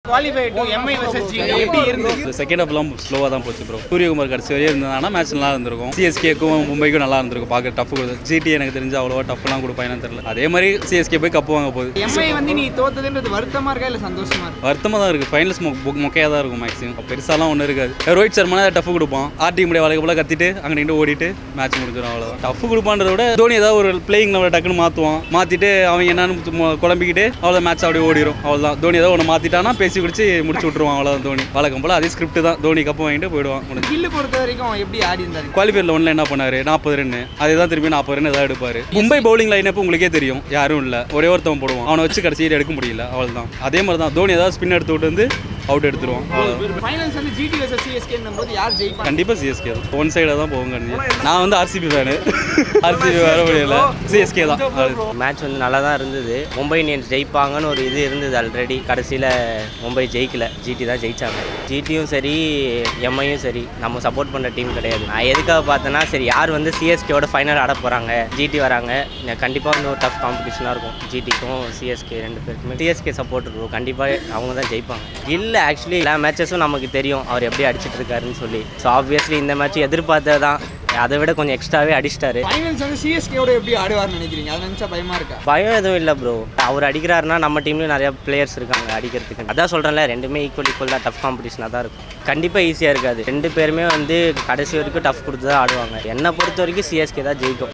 qualify to MI versus GT எப்படி இருந்தது second ஹாஃப்லாம் ஸ்லோவாக தான் போச்சு ப்ரோ சூரியகுமார் கடைசி வரையும் இருந்தாங்கன்னா மேட்ச் நல்லா இருந்திருக்கும் சிஎஸ்கேக்கும் மும்பைக்கும் நல்லா இருந்திருக்கும் பார்க்க டஃப் கொடுத்து ஜிடி எனக்கு தெரிஞ்சு அவ்வளோவா டஃப்லாம் கொடுப்பாங்கன்னு தெரியல அதே மாதிரி சிஎஸ்கே போய் கப்பு வாங்க போகுது எம்ஐ வந்து நீ தோத்ததுன்றது வருத்தமா இருக்கா இல்ல சந்தோஷமா இருக்கா வருத்தமாக தான் இருக்குது ஃபைனல்ஸ் மொக்கையாக தான் இருக்கும் மேக்ஸிமம் பெருசாலாம் ஒன்றும் இருக்காது ரோஹித் சர்மா டஃப் கொடுப்பான் ஆர்டி முடிய வழக்கு போல கத்திட்டு அங்கே நின்று ஓடிட்டு மேட்ச் முடிஞ்சிடும் அவ்வளோதான் டஃப் கொடுப்பான்றத விட தோனி ஏதாவது ஒரு பிளேயிங் லெவலில் டக்குன்னு மாற்றுவான் மாற்றிட்டு அவன் என்னன்னு மு- குழம்பிக்கிட்டு அவ்வளோ மேட்ச் அப்படியே ஓடிடும் அவ்வளோதான் தோனி ஏதாவது ஒன்று மாற்றிட்டானா பேசி குடிச்சு முடிச்சு விட்ருவான் அவ்வளோதான் தோனி வழக்கம் போல் அதே ஸ்கிரிப்ட் தான் தோனி கப்பு வாங்கிட்டு போயிடுவான் முடிஞ்சு கில்லு பொறுத்த வரைக்கும் எப்படி ஆடி இருந்தாரு குவாலிஃபயர் ஒன்ல என்ன பண்ணாரு நாற்பது ரன்னு அதே தான் திரும்பி நாற்பது ரன் ஏதாவது எடுப்பாரு மும்பை பவுலிங் லைனப் உங்களுக்கே தெரியும் யாரும் இல்லை ஒரே ஒருத்தவன் போடுவான் அவனை வச்சு கடைசியில் எடுக்க முடியல அவ்வளவுதான் அதே மாதிரி தான் தோனி ஏதாவது ஸ்பின் எடுத்து விட்டு வந்து அவுட் எடுத்துருவான் அவ்வளவுதான் ஃபைனல்ஸ் வந்து ஜிடி வர்சஸ் சிஎஸ்கே போது யார் ஜெயிப்பாங்க கண்டிப்பாக சிஎஸ்கே தான் ஒன் சைடாக தான் போகும் கண்டிப்பாக நான் வந்து ஆர்சிபி ஃபேனு ஆர்சிபி வர முடியல சிஎஸ்கே தான் அது மேட்ச் வந்து நல்லா தான் இருந்தது மும்பை இந்தியன்ஸ் ஜெயிப்பாங்கன்னு ஒரு இது இருந்தது ஆல்ரெடி கடைசியில் மும்பை ஜெயிக்கல ஜிடி தான் ஜெயிச்சாங்க ஜிடியும் சரி எம்ஐயும் சரி நம்ம சப்போர்ட் பண்ணுற டீம் கிடையாது நான் எதுக்காக பார்த்தேன்னா சரி யார் வந்து சிஎஸ்கேவோட ஃபைனல் ஆட போகிறாங்க ஜிடி வராங்க கண்டிப்பாக வந்து ஒரு டஃப் காம்படிஷனாக இருக்கும் ஜிடிக்கும் சிஎஸ்கே ரெண்டு பேருக்குமே சிஎஸ்கே சப்போர்ட் இருக்கும் கண்டிப்பாக அவங்க தான் ஜெயிப்பாங்க இல்லை ஆக்சுவலி எல்லா மேட்சஸும் நமக்கு தெரியும் அவர் எப்படி அடிச்சிட்டு இருக்காருன்னு சொல்லி ஸோ ஆப்வியஸ்லி இந்த மேட்ச் எதிர்பார்த்தது தான் அதை விட கொஞ்சம் எக்ஸ்ட்ராவே அடிச்சிட்டாரு ஃபைனல்ஸ் வந்து சிஎஸ்கேவோட எப்படி ஆடுவார்னு நினைக்கிறீங்க அதை நினைச்சா பயமா இருக்கா பயம் எதுவும் இல்லை ப்ரோ அவர் அடிக்கிறாருன்னா நம்ம டீம்லேயும் நிறைய பிளேயர்ஸ் இருக்காங்க அடிக்கிறதுக்கு அதான் சொல்கிறேன்ல ரெண்டுமே ஈக்குவல் ஈக்குவல் தான் டஃப் காம்படிஷனாக தான் இருக்கும் கண்டிப்பாக ஈஸியாக இருக்காது ரெண்டு பேருமே வந்து கடைசி வரைக்கும் டஃப் கொடுத்து தான் ஆடுவாங்க என்னை பொறுத்த வரைக்கும் சிஎஸ்கே தான் ஜெயிக்கும்